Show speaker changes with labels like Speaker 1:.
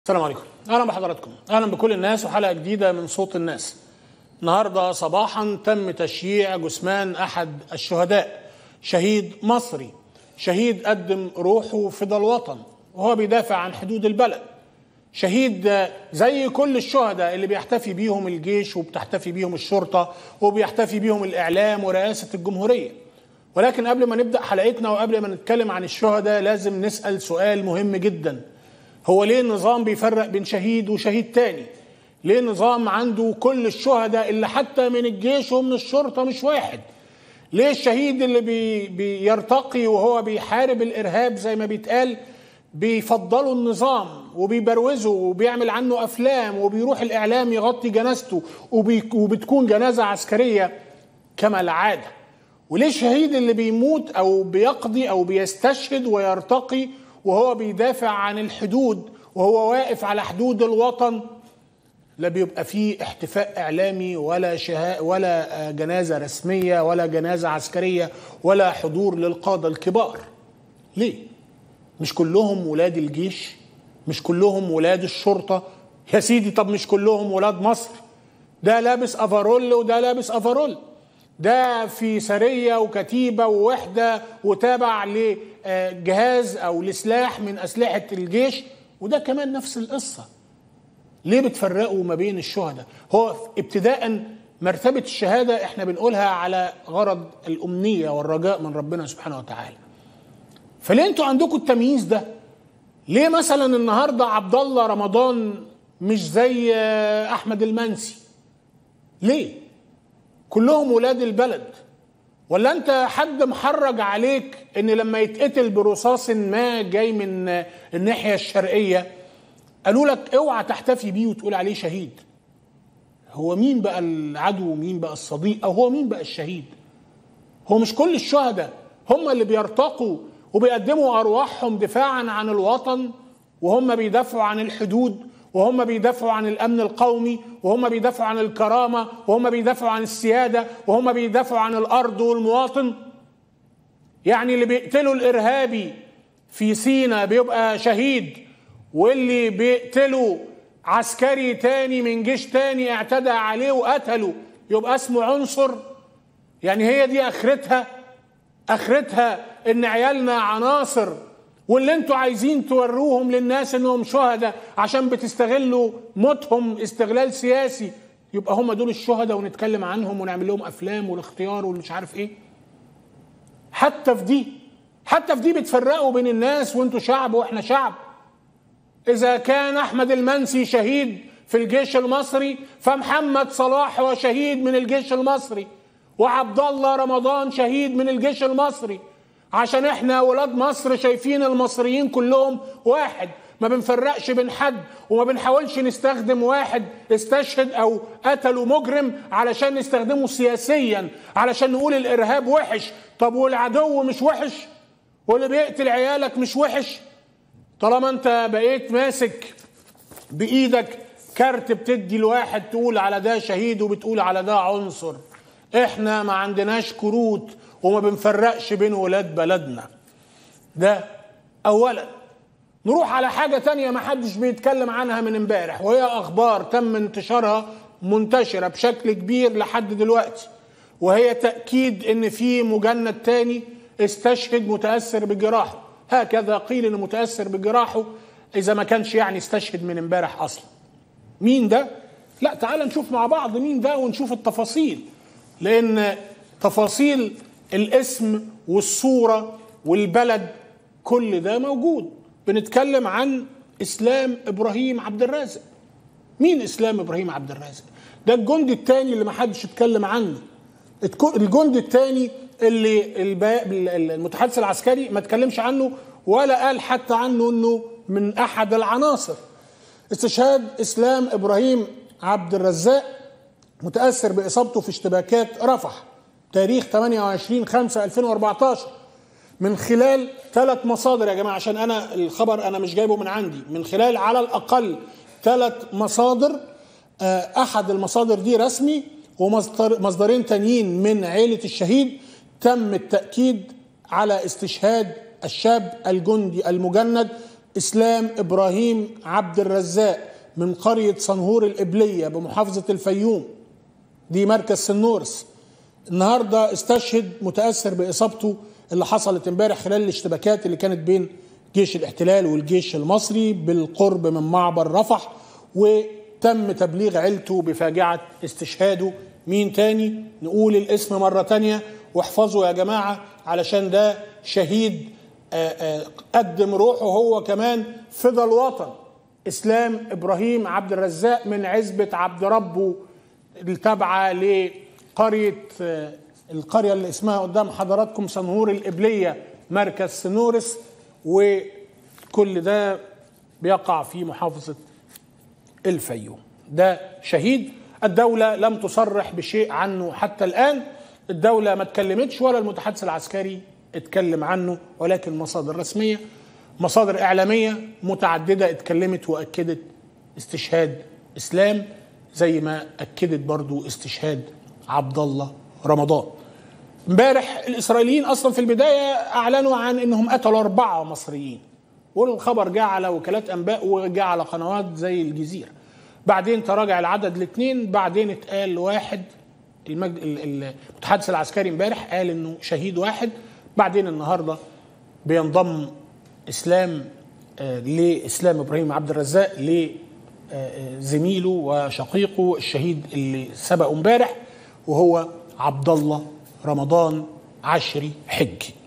Speaker 1: السلام عليكم اهلا بحضراتكم اهلا بكل الناس وحلقه جديده من صوت الناس النهارده صباحا تم تشييع جثمان احد الشهداء شهيد مصري شهيد قدم روحه فدى الوطن وهو بيدافع عن حدود البلد شهيد زي كل الشهداء اللي بيحتفي بيهم الجيش وبتحتفي بيهم الشرطه وبيحتفي بيهم الاعلام ورئاسه الجمهوريه ولكن قبل ما نبدا حلقتنا وقبل ما نتكلم عن الشهداء لازم نسال سؤال مهم جدا هو ليه النظام بيفرق بين شهيد وشهيد تاني ليه النظام عنده كل الشهداء اللي حتى من الجيش ومن الشرطة مش واحد ليه الشهيد اللي بي بيرتقي وهو بيحارب الإرهاب زي ما بيتقال بيفضلوا النظام وبيبروزه وبيعمل عنه أفلام وبيروح الإعلام يغطي جنازته وبي وبتكون جنازة عسكرية كما العادة وليه الشهيد اللي بيموت أو بيقضي أو بيستشهد ويرتقي وهو بيدافع عن الحدود وهو واقف على حدود الوطن لا بيبقى فيه احتفاء اعلامي ولا شهاء ولا جنازه رسميه ولا جنازه عسكريه ولا حضور للقاده الكبار ليه مش كلهم ولاد الجيش مش كلهم ولاد الشرطه يا سيدي طب مش كلهم ولاد مصر ده لابس افرول وده لابس افرول ده في سرية وكتيبة ووحدة وتابع لجهاز أو لسلاح من أسلحة الجيش وده كمان نفس القصة ليه بتفرقوا ما بين الشهداء هو ابتداء مرتبة الشهادة احنا بنقولها على غرض الأمنية والرجاء من ربنا سبحانه وتعالى فليه انتوا عندكم التمييز ده ليه مثلا النهاردة عبد الله رمضان مش زي أحمد المنسي ليه كلهم ولاد البلد ولا انت حد محرج عليك ان لما يتقتل برصاص ما جاي من الناحيه الشرقيه قالوا لك اوعى تحتفي بيه وتقول عليه شهيد هو مين بقى العدو ومين بقى الصديق او هو مين بقى الشهيد هو مش كل الشهداء هم اللي بيرتقوا وبيقدموا ارواحهم دفاعا عن الوطن وهم بيدافعوا عن الحدود وهم بيدافعوا عن الامن القومي وهم بيدافعوا عن الكرامه وهم بيدافعوا عن السياده وهم بيدافعوا عن الارض والمواطن يعني اللي بيقتلوا الارهابي في سينا بيبقى شهيد واللي بيقتلوا عسكري تاني من جيش تاني اعتدى عليه وقتله يبقى اسمه عنصر يعني هي دي اخرتها اخرتها ان عيالنا عناصر واللي انتوا عايزين توروهم للناس انهم شهداء عشان بتستغلوا موتهم استغلال سياسي يبقى هم دول الشهداء ونتكلم عنهم ونعمل لهم افلام والاختيار والمش عارف ايه حتى في دي حتى في دي بتفرقوا بين الناس وانتوا شعب واحنا شعب اذا كان احمد المنسي شهيد في الجيش المصري فمحمد صلاح هو شهيد من الجيش المصري وعبد الله رمضان شهيد من الجيش المصري عشان احنا ولاد مصر شايفين المصريين كلهم واحد ما بنفرقش بين حد وما بنحاولش نستخدم واحد استشهد او قتلوا مجرم علشان نستخدمه سياسيا علشان نقول الارهاب وحش طب والعدو مش وحش واللي بيقتل عيالك مش وحش طالما انت بقيت ماسك بايدك كارت بتدي لواحد تقول على ده شهيد وبتقول على ده عنصر احنا ما عندناش كروت وما بنفرقش بين ولاد بلدنا ده اولا نروح على حاجة تانية ما حدش بيتكلم عنها من امبارح وهي اخبار تم انتشارها منتشرة بشكل كبير لحد دلوقتي وهي تأكيد ان في مجند تاني استشهد متأثر بجراحه هكذا قيل انه متأثر بجراحه اذا ما كانش يعني استشهد من امبارح اصلا مين ده لا تعال نشوف مع بعض مين ده ونشوف التفاصيل لان تفاصيل الاسم والصورة والبلد كل ده موجود بنتكلم عن إسلام إبراهيم عبد الرازق مين إسلام إبراهيم عبد الرازق ده الجندي الثاني اللي ما حدش اتكلم عنه الجندي الثاني اللي المتحدث العسكري ما اتكلمش عنه ولا قال حتى عنه انه من احد العناصر استشهاد اسلام ابراهيم عبد الرزاق متاثر باصابته في اشتباكات رفح تاريخ 28 5 2014 من خلال ثلاث مصادر يا جماعه عشان انا الخبر انا مش جايبه من عندي من خلال على الاقل ثلاث مصادر احد المصادر دي رسمي ومصدرين تانيين من عيله الشهيد تم التاكيد على استشهاد الشاب الجندي المجند اسلام ابراهيم عبد الرزاق من قريه صنهور القبليه بمحافظه الفيوم دي مركز سنورس النهارده استشهد متاثر باصابته اللي حصلت امبارح خلال الاشتباكات اللي كانت بين جيش الاحتلال والجيش المصري بالقرب من معبر رفح وتم تبليغ عيلته بفاجعه استشهاده مين تاني نقول الاسم مره تانيه واحفظوا يا جماعه علشان ده شهيد قدم روحه هو كمان فدى الوطن اسلام ابراهيم عبد الرزاق من عزبه عبد ربه التابعه لقريه القريه اللي اسمها قدام حضراتكم صنهور القبليه مركز سنورس وكل ده بيقع في محافظه الفيوم ده شهيد الدوله لم تصرح بشيء عنه حتى الان الدوله ما اتكلمتش ولا المتحدث العسكري اتكلم عنه ولكن مصادر رسميه مصادر اعلاميه متعدده اتكلمت واكدت استشهاد اسلام زي ما اكدت برضو استشهاد عبد الله رمضان امبارح الاسرائيليين اصلا في البدايه اعلنوا عن انهم قتلوا اربعه مصريين والخبر جاء على وكالات انباء وجاء على قنوات زي الجزيره بعدين تراجع العدد لاثنين بعدين اتقال واحد المجد المتحدث العسكري امبارح قال انه شهيد واحد بعدين النهارده بينضم اسلام آه لاسلام ابراهيم عبد الرزاق لزميله وشقيقه الشهيد اللي سبقه امبارح وهو عبد الله رمضان عشري حجي